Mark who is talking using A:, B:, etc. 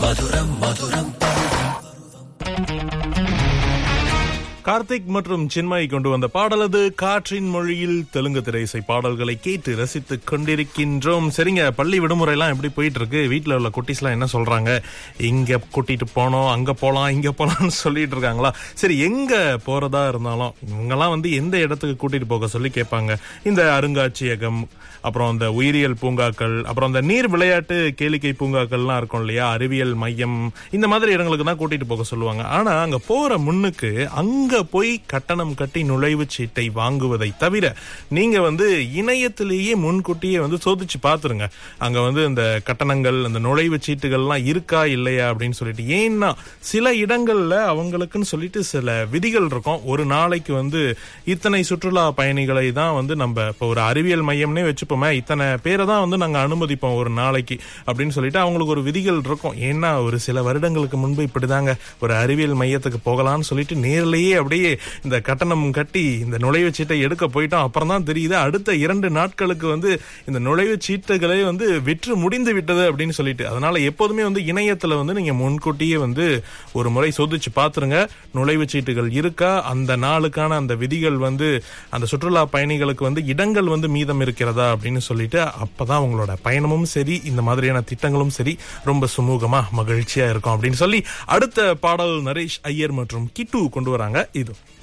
A: கார்த்திக் மற்றும் சின்மயி கொண்டு வந்த பாடலது காற்றின் மொழியில் தெலுங்கு திரைசை பாடல்களை கேட்டு ரசித்துக் கொண்டிருக்கின்றோம் சரிங்க பள்ளி விடுமுறை எல்லாம் எப்படி போயிட்டு இருக்கு வீட்டுல உள்ள குட்டீஸ்லாம் என்ன சொல்றாங்க இங்க கூட்டிட்டு போனோம் அங்க போலாம் இங்க போலாம்னு சொல்லிட்டு இருக்காங்களா சரி எங்க போறதா இருந்தாலும் இவங்கெல்லாம் வந்து எந்த இடத்துக்கு கூட்டிட்டு போக சொல்லி கேட்பாங்க இந்த அருங்காட்சியகம் அப்புறம் அந்த உயிரியல் பூங்காக்கள் அப்புறம் அந்த நீர் விளையாட்டு கேளிக்கை பூங்காக்கள்லாம் இருக்கும் இல்லையா அறிவியல் மையம் இந்த மாதிரி இடங்களுக்கு தான் கூட்டிட்டு போக சொல்லுவாங்க ஆனா அங்க போற முன்னுக்கு அங்க போய் கட்டணம் கட்டி நுழைவுச் சீட்டை வாங்குவதை தவிர நீங்க வந்து இணையத்திலேயே முன்கூட்டியே வந்து சோதிச்சு பாத்துருங்க அங்க வந்து இந்த கட்டணங்கள் அந்த நுழைவுச் சீட்டுகள்லாம் இருக்கா இல்லையா அப்படின்னு சொல்லிட்டு ஏன்னா சில இடங்கள்ல அவங்களுக்குன்னு சொல்லிட்டு சில விதிகள் இருக்கும் ஒரு நாளைக்கு வந்து இத்தனை சுற்றுலா பயணிகளை தான் வந்து நம்ம இப்போ ஒரு அறிவியல் மையம்னே வச்சுப்போமே இத்தனை பேரை தான் வந்து நாங்க அனுமதிப்போம் ஒரு நாளைக்கு அப்படின்னு சொல்லிட்டு அவங்களுக்கு ஒரு விதிகள் இருக்கும் ஏன்னா ஒரு சில வருடங்களுக்கு முன்பு இப்படிதாங்க ஒரு அறிவியல் மையத்துக்கு போகலாம்னு சொல்லிட்டு நேர்லயே அப்படியே இந்த கட்டணம் கட்டி இந்த நுழைவுச் சீட்டை எடுக்க போயிட்டோம் அப்புறம் தான் தெரியுது அடுத்த இரண்டு நாட்களுக்கு வந்து இந்த நுழைவுச் சீட்டுகளே வந்து விற்று முடிந்து விட்டது அப்படின்னு சொல்லிட்டு அதனால எப்போதுமே வந்து இணையத்துல வந்து நீங்க முன்கூட்டியே வந்து ஒரு முறை சோதிச்சு பாத்துருங்க நுழைவுச் சீட்டுகள் இருக்கா அந்த நாளுக்கான அந்த விதிகள் வந்து அந்த சுற்றுலா பயணிகளுக்கு வந்து இடங்கள் வந்து மீதம் இருக்கிறதா அப்படின்னு சொல்லிட்டு அப்பதான் உங்களோட பயணமும் சரி இந்த மாதிரியான திட்டங்களும் சரி ரொம்ப சுமூகமா மகிழ்ச்சியா இருக்கும் அப்படின்னு சொல்லி அடுத்த பாடல் நரேஷ் ஐயர் மற்றும் கிட்டு கொண்டு வராங்க இது